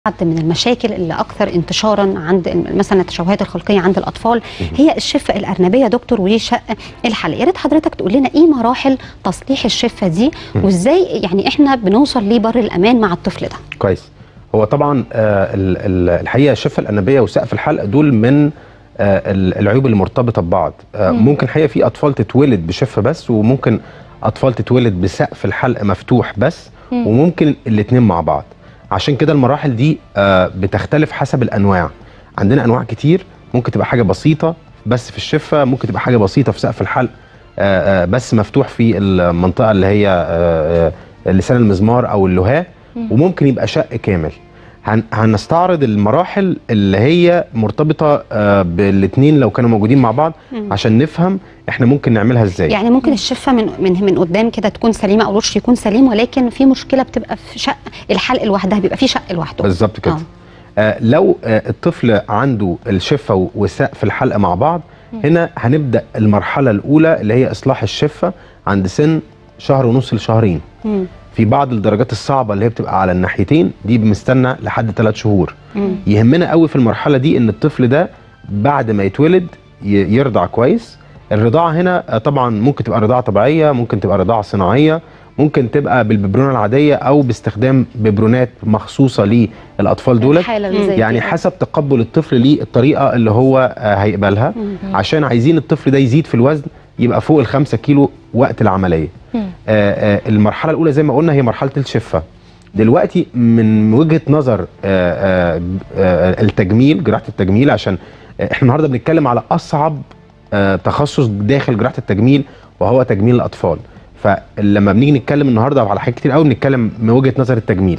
حد من المشاكل اللي اكثر انتشارا عند الم- مثلا التشوهات الخلقيه عند الاطفال هي الشفه الارنبيه دكتور وشق الحلق يا ريت حضرتك تقول لنا ايه مراحل تصليح الشفه دي وازاي يعني احنا بنوصل لبر الامان مع الطفل ده كويس هو طبعا آه، ال- ال- الحقيقه الشفه الانبيه وسقف الحلق دول من آه، ال- العيوب اللي مرتبطه ببعض آه، ممكن الحقيقه في اطفال تتولد بشفه بس وممكن اطفال تتولد بسقف الحلق مفتوح بس وممكن الاثنين مع بعض عشان كده المراحل دي آه، بتختلف حسب الانواع عندنا انواع كتير ممكن تبقى حاجه بسيطه بس في الشفه ممكن تبقى حاجه بسيطه في سقف الحلق آه، آه، بس مفتوح في المنطقه اللي هي آه، آه، لسان المزمار او اللهاه وممكن يبقى شق كامل هن هنستعرض المراحل اللي هي مرتبطه آه، بالاثنين لو كانوا موجودين مع بعض عشان نفهم احنا ممكن نعملها ازاي يعني ممكن الشفه من من من قدام كده تكون سليمه او الوش يكون سليم ولكن في مشكله بتبقى في شق الحلق لوحدها بيبقى في شق لوحده بالظبط كده آه. آه لو آه الطفل عنده الشفه و- وسقف الحلقه مع بعض هنا هنبدا المرحله الاولى اللي هي اصلاح الشفه عند سن شهر ونص لشهرين مم. في بعض الدرجات الصعبه اللي هي بتبقى على الناحيتين دي بنستنى لحد ثلاث شهور مم. يهمنا قوي في المرحله دي ان الطفل ده بعد ما يتولد ي- يرضع كويس الرضاعه هنا آه، طبعا ممكن تبقى رضاعه طبيعيه ممكن تبقى رضاعه صناعيه ممكن تبقى بالببرونه العاديه او باستخدام ببرونات مخصوصه للاطفال دولت الحالة اللي زي يعني كده. حسب تقبل الطفل للطريقه اللي هو آه، هيقبلها عشان عايزين الطفل ده يزيد في الوزن يبقى فوق الخمسة كيلو وقت العمليه مم. آه، آه، المرحله الاولى زي ما قلنا هي مرحله الشفه دلوقتي من وجهه نظر آه، آه، آه، التجميل جراحه التجميل عشان آه، احنا النهارده بنتكلم على اصعب آه، تخصص داخل جراحه التجميل وهو تجميل الاطفال فلما بنيجي نتكلم النهارده على حاجات كتير قوي بنتكلم من وجهه نظر التجميل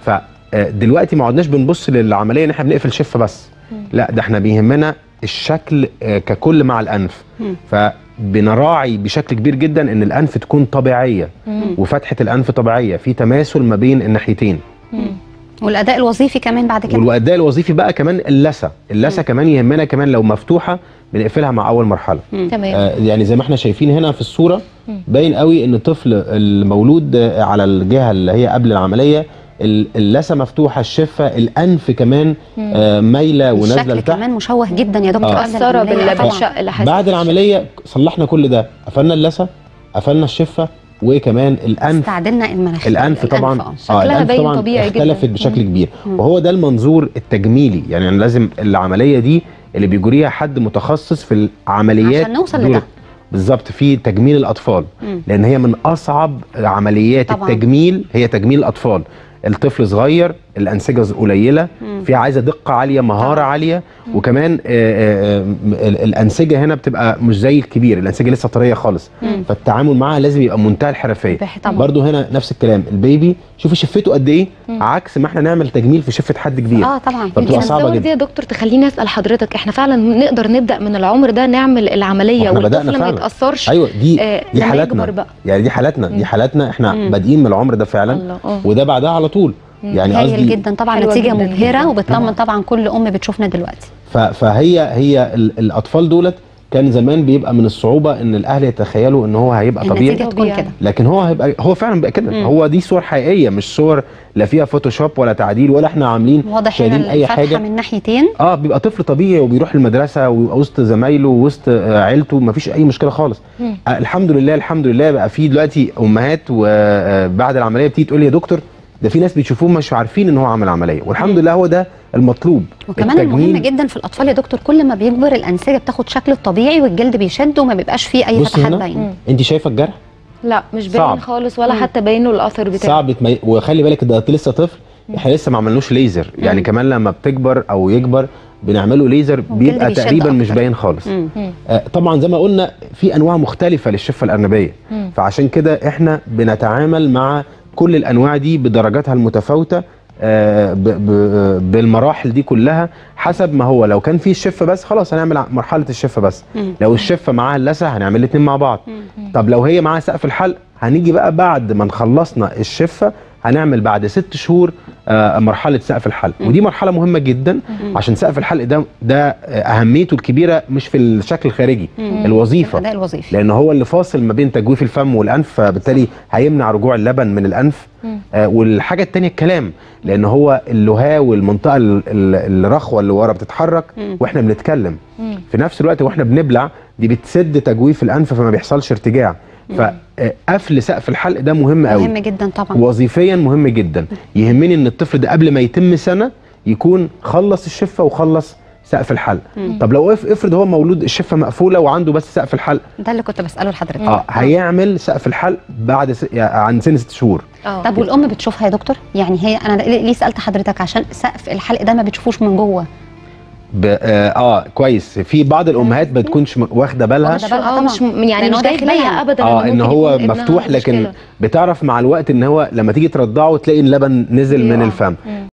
فدلوقتي ما عدناش بنبص للعمليه ان احنا بنقفل شفه بس لا ده احنا بيهمنا الشكل آه، ككل مع الانف مم. فبنراعي بشكل كبير جدا ان الانف تكون طبيعيه وفتحه الانف طبيعيه في تماثل ما بين الناحيتين والاداء الوظيفي كمان بعد كده والاداء الوظيفي بقى كمان اللثه اللثه كمان يهمنا كمان لو مفتوحه بنقفلها مع اول مرحله تمام آه يعني زي ما احنا شايفين هنا في الصوره باين قوي ان الطفل المولود آه، على الجهه اللي هي قبل العمليه ال- اللثه مفتوحه الشفه الانف كمان آه مايله ونازله الشكل لتحت كمان مشوه جدا يا دكتور آه. قبل مأثرة العملية. بال- طبعاً. بالشق اللي حاسس بعد العمليه صلحنا كل ده قفلنا اللثه قفلنا الشفه وكمان الانف استعدلنا المناخير الانف طبعا آه. شكلها الانف باين طبعا طبيعي جداً. اختلفت بشكل كبير وهو ده المنظور التجميلي يعني أنا لازم العمليه دي اللي بيجريها حد متخصص في العمليات عشان نوصل دول. لده. بالظبط في تجميل الاطفال مم. لان هي من اصعب عمليات طبعاً. التجميل هي تجميل الاطفال الطفل صغير الانسجه قليله في عايزه دقه عاليه مهاره طبعاً. عاليه وكمان آه، آه، آه، ال- الانسجه هنا بتبقى مش زي الكبير الانسجه لسه طريه خالص فالتعامل معاها لازم يبقى منتهى الحرفيه بح- طبعاً. برضو هنا نفس الكلام البيبي شوفي شفته قد ايه عكس ما احنا نعمل تجميل في شفه حد كبير اه طبعا فبتبقى صعبه الصور دي جدا يا دكتور تخليني اسال حضرتك احنا فعلا نقدر نبدا من العمر ده نعمل العمليه واحنا بدأنا والطفل ما فعلا. يتاثرش ايوه دي آه، دي لما حالاتنا يكبر بقى. يعني دي حالاتنا دي حالاتنا احنا مم. بادئين من العمر ده فعلا الله، آه. وده بعدها على طول يعني هايل قصدي جدا طبعا حلوة نتيجه جداً مبهره جداً. وبتطمن طبعا كل ام بتشوفنا دلوقتي ف- فهي هي ال- الاطفال دولت كان زمان بيبقى من الصعوبه ان الاهل يتخيلوا ان هو هيبقى طبيعي النتيجه تكون طبيعي. كده لكن هو هيبقى هو فعلا بقى كده هو دي صور حقيقيه مش صور لا فيها فوتوشوب ولا تعديل ولا احنا عاملين واضح شايلين هنا اي الفتحه حاجه من ناحيتين اه بيبقى طفل طبيعي وبيروح المدرسه ويبقى وسط زمايله ووسط آه، عيلته مفيش اي مشكله خالص آه الحمد لله الحمد لله بقى في دلوقتي امهات وبعد العمليه بتيجي تقول لي يا دكتور ده في ناس بيشوفوه مش عارفين ان هو عمل عمليه والحمد لله هو ده المطلوب وكمان المهم جدا في الاطفال يا دكتور كل ما بيكبر الانسجه بتاخد شكل الطبيعي والجلد بيشد وما بيبقاش فيه اي بصي فتحات هنا باينه انت شايفه الجرح لا مش باين صعب. خالص ولا حتى باين له الاثر بتاعه صعب تمي... وخلي بالك ده لسه طفل احنا لسه ما عملناش ليزر يعني كمان لما بتكبر او يكبر بنعمله ليزر بيبقى بيشد تقريبا مش أكتر. باين خالص مم. آه طبعا زي ما قلنا في انواع مختلفه للشفه الارنبيه فعشان كده احنا بنتعامل مع كل الانواع دي بدرجاتها المتفاوته آه ب ب بالمراحل دي كلها حسب ما هو لو كان في الشفه بس خلاص هنعمل ع- مرحله الشفه بس مم. لو الشفه معاها اللثه هنعمل الاثنين مع بعض طب لو هي معاها سقف الحلق هنيجي بقى بعد ما خلصنا الشفه هنعمل بعد ست شهور آه، مرحله سقف الحلق ودي مرحله مهمه جدا عشان سقف الحلق ده ده آه، اهميته الكبيره مش في الشكل الخارجي الوظيفه الاداء الوظيفي لان هو اللي فاصل ما بين تجويف الفم والانف فبالتالي هيمنع رجوع اللبن من الانف آه والحاجه الثانيه الكلام لان هو اللهاه والمنطقه ال- ال- الرخوه اللي ورا بتتحرك واحنا بنتكلم في نفس الوقت واحنا بنبلع دي بتسد تجويف الانف فما بيحصلش ارتجاع فقفل سقف الحلق ده مهم قوي مهم جدا طبعا وظيفيا مهم جدا يهمني ان الطفل ده قبل ما يتم سنه يكون خلص الشفه وخلص سقف الحلق طب لو اف- افرض هو مولود الشفه مقفوله وعنده بس سقف الحلق ده اللي كنت بساله لحضرتك اه هيعمل سقف الحلق بعد س... يعني عن سن ست شهور اه طب والام بتشوفها يا دكتور يعني هي انا ليه ليه سالت حضرتك عشان سقف الحلق ده ما بتشوفوش من جوه ب... آه, اه كويس في بعض الامهات ما تكونش م- واخده بالها واخدة بالها اه طبعا. مش م- يعني لأن مش هو جاي داخل بالها يعني. ابدا اه ان ممكن هو يكون ابنها مفتوح عنده لكن مشكلة. بتعرف مع الوقت ان هو لما تيجي ترضعه تلاقي اللبن نزل من آه. الفم مم.